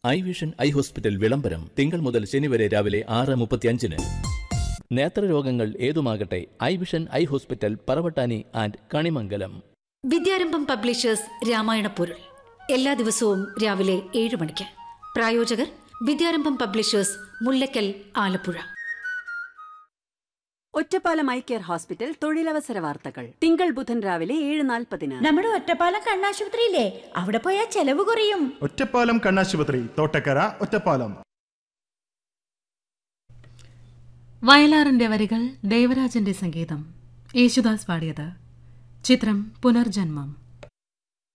I vision eye hospital വിളംബരം തിങ്കൾ മുതൽ ശനി വരെ രാവിലെ ആറ് മുപ്പത്തിയഞ്ചിന് നേത്രരോഗങ്ങൾ ഏതുമാകട്ടെ eye vision eye hospital Paravattani and Kanimangalam Vidyarambham publishers Ramayana പൊരുൾ എല്ലാ ദിവസവും രാവിലെ ഏഴ് മണിക്ക് പ്രായോജകർ Vidyarambham publishers Mullakkal Alappuzha Ottapalam eye care hospital തൊഴിലവസര വാർത്തകൾ തിങ്കൾ ബുധൻ രാവിലെ ഏഴ് നാൽപ്പതിന് നമ്മുടെ ഒറ്റപ്പാലം കണ്ണാശുപത്രിയില്ലേ അവിടെ പോയാൽ ചെലവ് കുറയും ഒറ്റപ്പാലം കണ്ണാശുപത്രി തോട്ടക്കര ഒറ്റപ്പാലം വയലാറിന്റെ വരികൾ ദേവരാജന്റെ സംഗീതം യേശുദാസ് പാടിയത് ചിത്രം പുനർജന്മം